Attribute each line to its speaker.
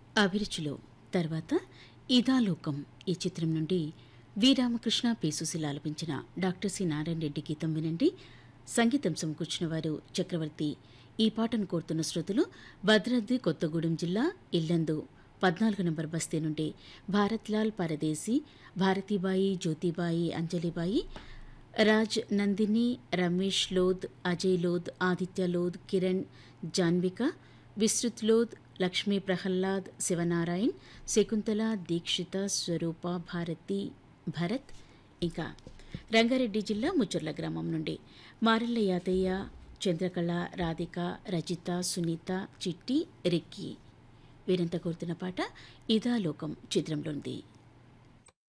Speaker 1: అభిరుచిలో తర్వాత ఇదాలోకం ఈ చిత్రం నుండి వి రామకృష్ణ పి సుశీల ఆలపించిన డాక్టర్ సి నారాయణ రెడ్డి గీతం వినండి సంగీతం సమకూర్చిన వారు చక్రవర్తి ఈ పాటను కోరుతున్న శ్రోతలు భద్రాద్రి కొత్తగూడెం జిల్లా ఇల్లందు పద్నాలుగు నంబర్ బస్తీ నుండి భారత్లాల్ పరదేశీ భారతీబాయి జ్యోతిబాయి అంజలిబాయి రాజ్ నందిని రమేష్ లోద్ అజయ్ లోద్ ఆదిత్య లోద్ కిరణ్ జాన్విక విస్తృత్ లోద్ లక్ష్మీ ప్రహ్లాద్ శివనారాయణ్ శకుంతల దీక్షిత స్వరూప భారతి భరత్ ఇంకా రంగారెడ్డి జిల్లా ముచ్చర్ల గ్రామం నుండి మారెల్ల యాదయ్య చంద్రకళ రాధిక రజిత సునీత చిట్టి రిక్కీ వీరంతా కోరుతున్న పాట ఇదాలోకం చిత్రంలోనిది